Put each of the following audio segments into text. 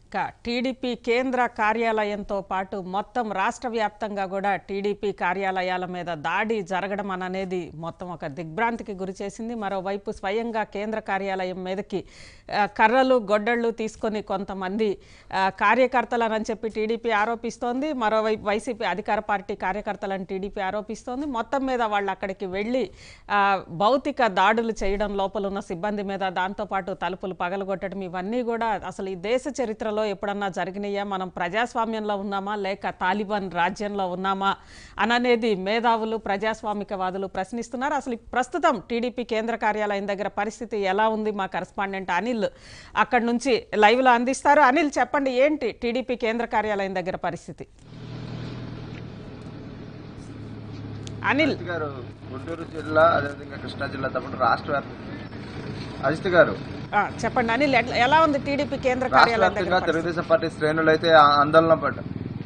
ఇక టీడీపీ కేంద్ర కార్యాలయంతో పాటు మొత్తం రాష్ట్ర వ్యాప్తంగా కూడా టీడీపీ కార్యాలయాల మీద దాడి జరగడం అనేది మొత్తం ఒక దిగ్భ్రాంతికి గురి చేసింది మరోవైపు స్వయంగా కేంద్ర కార్యాలయం మీదకి ఆ, కర్రలు గొడ్డళ్ళు తీసుకొని కొంతమంది ఆ, కార్యకర్తలనని చెప్పి టీడీపీ ఆరోపిస్తోంది మరోవైపు వైసీపీ అధికార పార్టీ కార్యకర్తలను టీడీపీ ఆరోపిస్తోంది మొత్తం మీద వాళ్ళు అక్కడికి వెళ్ళి ఆ, భౌతిక దాడులు చేయడం లోపల ఉన్న సిబ్బంది మీద దాంతోపాటు తలుపులు పగలగొట్టడం ఇవన్నీ కూడా అసలు ఈ దేశ చరిత్రలో ఎప్పుడన్నా జరిగినాయా మనం ప్రజాస్వామ్యంలో ఉన్నామా లేక తాలిబాన్ రాజ్యంలో ఉన్నామా అననేది మేధావులు ప్రజాస్వామికవాదులు ప్రశ్నిస్తున్నారు అసలు ఈ ప్రస్తుతం టీడీపీ కేంద్ర కార్యాలయం దగ్గర పరిస్థితి ఎలా ఉంది మా కరెస్పాండెంట్ అనిల్ అక్కడి నుంచి లైవ్లో అందిస్తారు అనిల్ చెప్పండి ఏంటి టీడీపీ కేంద్ర కార్యాలయం దగ్గర పరిస్థితి అనిల్ అజిత్ గారు గుంటూరు జిల్లా అదేవిధంగా కృష్ణా జిల్లాతో పాటు రాష్ట్ర వ్యాప్త అజిత్ గారు ఆ, చెప్పండి అనిల్ ఎట్ల- ఎలా ఉంది టీడీపీ కేంద్ర రాష్ట్ర కార్యాలయం వ్యాప్తంగా దగ్గర పరిస్థితి? తెలుగుదేశం పార్టీ శ్రేణులు అయితే ఆ- ఆందోళన పడ్డారు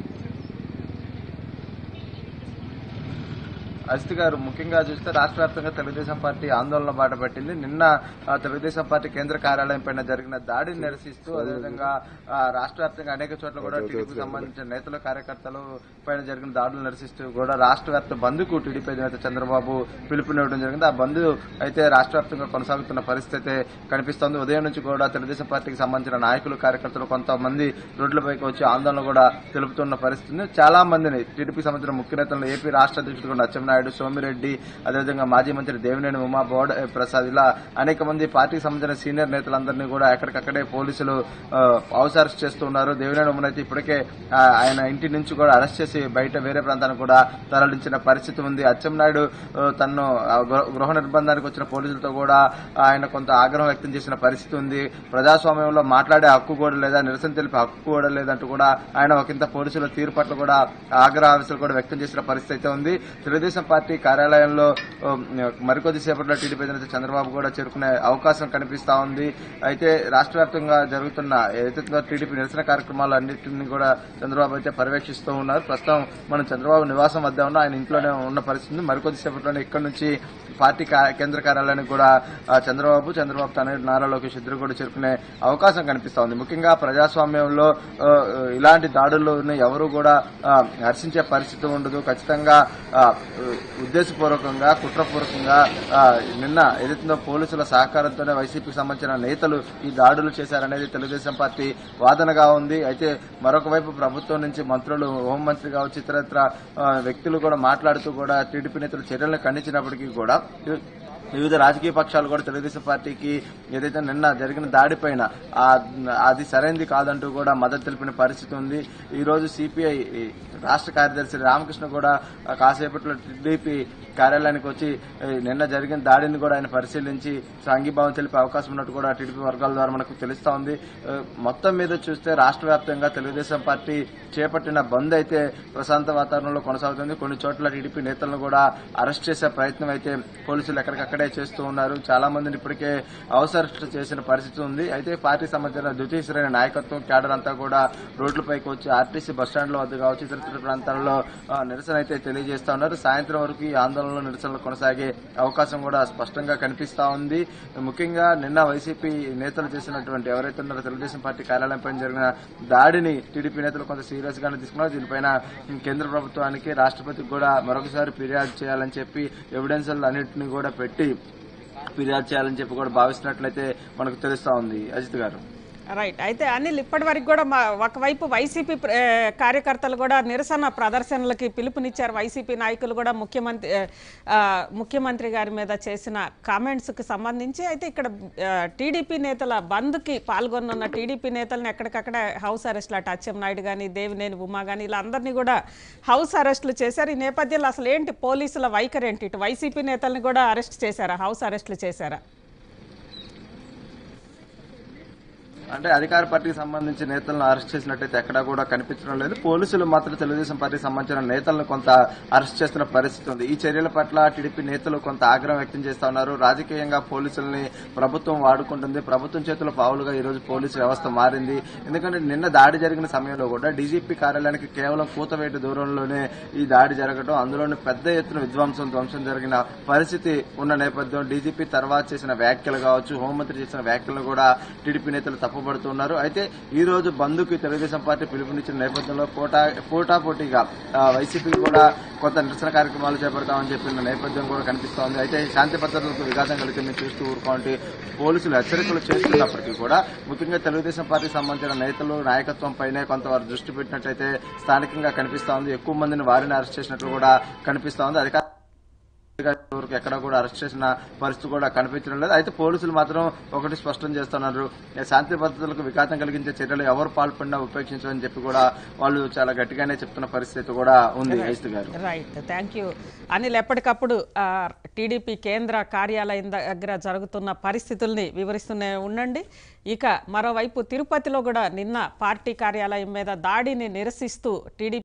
అజిత్ గారు ముఖ్యంగా చూస్తే రాష్ట్ర వ్యాప్తంగా తెలుగుదేశం పార్టీ ఆందోళన బాట పట్టింది నిన్న ఆ, తెలుగుదేశం పార్టీ కేంద్ర కార్యాలయం పైన జరిగిన దాడిని నిరసిస్తూ అదేవిధంగా ఆ, రాష్ట్ర వ్యాప్తంగా అనేక చోట్ల కూడా టీడీపీకి సంబంధించిన నేతలు కార్యకర్తలు పైన జరిగిన దాడులు నిరసిస్తూ కూడా రాష్ట్ర వ్యాప్త బంద్కు టీడీపీ అధినేత చంద్రబాబు పిలుపునివ్వడం జరిగింది ఆ బంద్ అయితే రాష్ట్ర వ్యాప్తంగా కొనసాగుతున్న పరిస్థితి అయితే కనిపిస్తోంది ఉదయం నుంచి కూడా తెలుగుదేశం పార్టీకి సంబంధించిన నాయకులు కార్యకర్తలు కొంతమంది రోడ్లపైకి వచ్చి ఆందోళన కూడా తెలుపుతున్న పరిస్థితి ఉంది. చాలా మందిని టీడీపీకి సంబంధించిన ముఖ్య నేతలు ఏపీ రాష్ట్ర అధ్యక్షుడు కూడా అచ్చెన్నాయుడు సోమిరెడ్డి అదేవిధంగా మాజీ మంత్రి దేవినేని ఉమా బోర్డ్ ప్రసాద్ ఇలా అనేక మంది పార్టీకి సంబంధించిన సీనియర్ నేతలందరినీ కూడా ఎక్కడికక్కడే పోలీసులు ఆ, హౌస్ అరెస్ట్ చేస్తున్నారు దేవినేని ఉమన్ అయితే ఇప్పటికే ఆ, ఆయన ఇంటి నుంచి కూడా అరెస్ట్ చేసి బయట వేరే ప్రాంతానికి కూడా తరలించిన పరిస్థితి ఉంది అచ్చెన్నాయుడు ఆ, తనను ఆ, గృహ- గృహ నిర్బంధానికి వచ్చిన పోలీసులతో కూడా ఆయన కొంత ఆగ్రహం వ్యక్తం చేసిన పరిస్థితి ఉంది ప్రజాస్వామ్యంలో మాట్లాడే హక్కు కూడా లేదా నిరసన తెలిపే హక్కు కూడా లేదంటూ కూడా ఆయన ఒకంత పోలీసుల తీరు పట్ల కూడా ఆగ్రహ ఆవేశాలు కూడా వ్యక్తం చేసిన పరిస్థితి అయితే ఉంది తెలుగుదేశం పార్టీ కార్యాలయంలో ఆ, మరికొద్ది సేపట్లో టీడీపీ అధినేత చంద్రబాబు కూడా చేరుకునే అవకాశం కనిపిస్తా ఉంది అయితే రాష్ట్ర వ్యాప్తంగా జరుగుతున్న ఏదైతే టీడీపీ నిరసన కార్యక్రమాలు అన్నింటినీ కూడా చంద్రబాబు అయితే పర్యవేక్షిస్తూ ఉన్నారు ప్రస్తుతం మనం చంద్రబాబు నివాసం వద్ద ఉన్న ఆయన ఇంట్లోనే ఉన్న పరిస్థితి ఉంది. మరికొద్ది సేపట్లోనే ఇక్కడ నుంచి పార్టీ కా- కేంద్ర కార్యాలయానికి కూడా ఆ, చంద్రబాబు చంద్రబాబు తన నారా లోకేష్ ఇద్దరు కూడా చేరుకునే అవకాశం కనిపిస్తా ఉంది ముఖ్యంగా ప్రజాస్వామ్యంలో ఆ, ఇలాంటి దాడులను ఎవరు కూడా ఆ, హర్షించే పరిస్థితి ఉండదు ఖచ్చితంగా ఆ, ఉద్దేశపూర్వకంగా కుట్రపూర్వకంగా ఆ, నిన్న ఏదైతుందో పోలీసుల సహకారంతోనే వైసీపీకి సంబంధించిన నేతలు ఈ దాడులు చేశారనేది తెలుగుదేశం పార్టీ వాదనగా ఉంది అయితే మరొక వైపు ప్రభుత్వం నుంచి మంత్రులు హోంమంత్రి కావచ్చు ఇతరత్ర ఆ, వ్యక్తులు కూడా మాట్లాడుతూ కూడా టీడీపీ నేతలు చర్యలను ఖండించినప్పటికీ కూడా వివిధ రాజకీయ పక్షాలు కూడా తెలుగుదేశం పార్టీకి ఏదైతే నిన్న జరిగిన దాడిపైన ఆ- అది సరైనది కాదంటూ కూడా మద్దతు తెలిపిన పరిస్థితి ఉంది ఈ రోజు సిపిఐ రాష్ట్ర కార్యదర్శి రామకృష్ణ కూడా ఆ, కాసేపట్లో టీడీపీ కార్యాలయానికి వచ్చి ఏ, నిన్న జరిగిన దాడిని కూడా ఆయన పరిశీలించి సంఘీభావం తెలిపే అవకాశం ఉన్నట్టు కూడా టీడీపీ వర్గాల ద్వారా మనకు తెలుస్తా ఉంది ఏ, మొత్తం మీద చూస్తే రాష్ట్ర వ్యాప్తంగా తెలుగుదేశం పార్టీ చేపట్టిన బంద్ అయితే ప్రశాంత వాతావరణంలో కొనసాగుతుంది కొన్ని చోట్ల టీడీపీ నేతలను కూడా అరెస్ట్ చేసే ప్రయత్నం అయితే పోలీసులు ఎక్కడికక్కడే చేస్తూ ఉన్నారు చాలా మందిని ఇప్పటికే హౌస్ అరెస్ట్ చేసిన పరిస్థితి ఉంది అయితే పార్టీ సంబంధించిన ద్వితీయ శ్రేణి నాయకత్వం క్యాడర్ అంతా కూడా రోడ్లపైకి వచ్చి ఆర్టీసీ బస్టాండ్ల వద్ద కావచ్చు ఇతర ఇతర ప్రాంతాల్లో ఆ, నిరసన అయితే తెలియజేస్తా ఉన్నారు సాయంత్రం వరకు ఈ ఆందోళనలు నిరసనలు కొనసాగే అవకాశం కూడా స్పష్టంగా కనిపిస్తా ఉంది ముఖ్యంగా నిన్న వైసీపీ నేతలు చేసినటువంటి ఎవరైతే ఉన్నారో తెలుగుదేశం పార్టీ కార్యాలయంపై జరిగిన దాడిని టీడీపీ నేతలు కొంత సీరియస్ గానే తీసుకున్నారు దీనిపైన కేంద్ర ప్రభుత్వానికి రాష్ట్రపతికి కూడా మరొకసారి ఫిర్యాదు చేయాలని చెప్పి ఎవిడెన్స్ అన్నింటినీ కూడా పెట్టి ఫిర్యాదు చేయాలని చెప్పి కూడా భావిస్తున్నట్లయితే మనకు తెలుస్తా ఉంది అజిత్ గారు రైట్ అయితే అనిల్ ఇప్పటి వరకు కూడా మా ఒకవైపు వైసీపీ ప్ర- ఏ, కార్యకర్తలు కూడా నిరసన ప్రదర్శనలకి పిలుపునిచ్చారు వైసీపీ నాయకులు కూడా ముఖ్యమంత్రి ఏ, ఆ, ముఖ్యమంత్రి గారి మీద చేసిన కామెంట్స్కి సంబంధించి అయితే ఇక్కడ ఆ, టీడీపీ నేతల బంద్కి పాల్గొన్న టీడీపీ నేతలను ఎక్కడికక్కడ హౌస్ అరెస్ట్లు అటు అచ్చెం నాయుడు కానీ దేవినేని ఉమా కానీ ఇలా అందరినీ కూడా హౌస్ అరెస్టులు చేశారు ఈ నేపథ్యంలో అసలు ఏంటి పోలీసుల వైఖరి ఏంటి ఇటు వైసీపీ నేతల్ని కూడా అరెస్ట్ చేశారా హౌస్ అరెస్టులు చేశారా అంటే అధికార పార్టీకి సంబంధించిన నేతలను అరెస్ట్ చేసినట్టయితే ఎక్కడా కూడా కనిపించడం లేదు పోలీసులు మాత్రం తెలుగుదేశం పార్టీకి సంబంధించిన నేతలను కొంత అరెస్ట్ చేస్తున్న పరిస్థితి ఉంది ఈ చర్యల పట్ల టీడీపీ నేతలు కొంత ఆగ్రహం వ్యక్తం చేస్తా ఉన్నారు రాజకీయంగా పోలీసుల్ని ప్రభుత్వం వాడుకుంటుంది ప్రభుత్వం చేతుల పావులుగా ఈ రోజు పోలీసు వ్యవస్థ మారింది ఎందుకంటే నిన్న దాడి జరిగిన సమయంలో కూడా డీజీపీ కార్యాలయానికి కేవలం కూతవేటు దూరంలోనే ఈ దాడి జరగడం అందులోనే పెద్ద ఎత్తున విధ్వంసం ధ్వంసం జరిగిన పరిస్థితి ఉన్న నేపథ్యం డీజీపీ తర్వాత చేసిన వ్యాఖ్యలు కావచ్చు హోంమంత్రి చేసిన వ్యాఖ్యలను కూడా టీడీపీ నేతలు తప్పు చెప్పబడుతున్నారు అయితే ఈ రోజు బంద్కి తెలుగుదేశం పార్టీ పిలుపునిచ్చిన నేపథ్యంలో పోటా పోటాపోటీగా ఆ, వైసీపీ కూడా కొంత నిరసన కార్యక్రమాలు చేపడతామని చెప్పిన నేపథ్యం కూడా కనిపిస్తోంది అయితే శాంతి భద్రతలకు విఘాతం కలిగింది చూస్తూ ఊరుకోండి పోలీసులు హెచ్చరికలు చేస్తున్నప్పటికీ కూడా ముఖ్యంగా తెలుగుదేశం పార్టీకి సంబంధించిన నేతలు నాయకత్వం పైనే కొంత వారు దృష్టి పెట్టినట్టయితే స్థానికంగా కనిపిస్తా ఉంది ఎక్కువ మందిని వారిని అరెస్ట్ చేసినట్లు కూడా కనిపిస్తా ఉంది అధికార వరకు ఎక్కడ కూడా అరెస్ట్ చేసిన పరిస్థితి కూడా కనిపించడం లేదు అయితే పోలీసులు మాత్రం ఒకటి స్పష్టం చేస్తున్నారు శాంతి భద్రతలకు విఘాతం కలిగించే చర్యలు ఎవరు పాల్పడినా ఉపేక్షించమని చెప్పి కూడా వాళ్ళు చాలా గట్టిగానే చెప్తున్న పరిస్థితి కూడా ఉంది ఐస్తు గారు రైట్ థ్యాంక్ యూ అనిల్ ఎప్పటికప్పుడు ఆ, టీడీపీ కేంద్ర కార్యాలయం దగ్గర జరుగుతున్న పరిస్థితుల్ని వివరిస్తూనే ఉండండి ఇక మరోవైపు తిరుపతిలో కూడా నిన్న పార్టీ కార్యాలయం మీద దాడిని నిరసిస్తూ టీడీపీ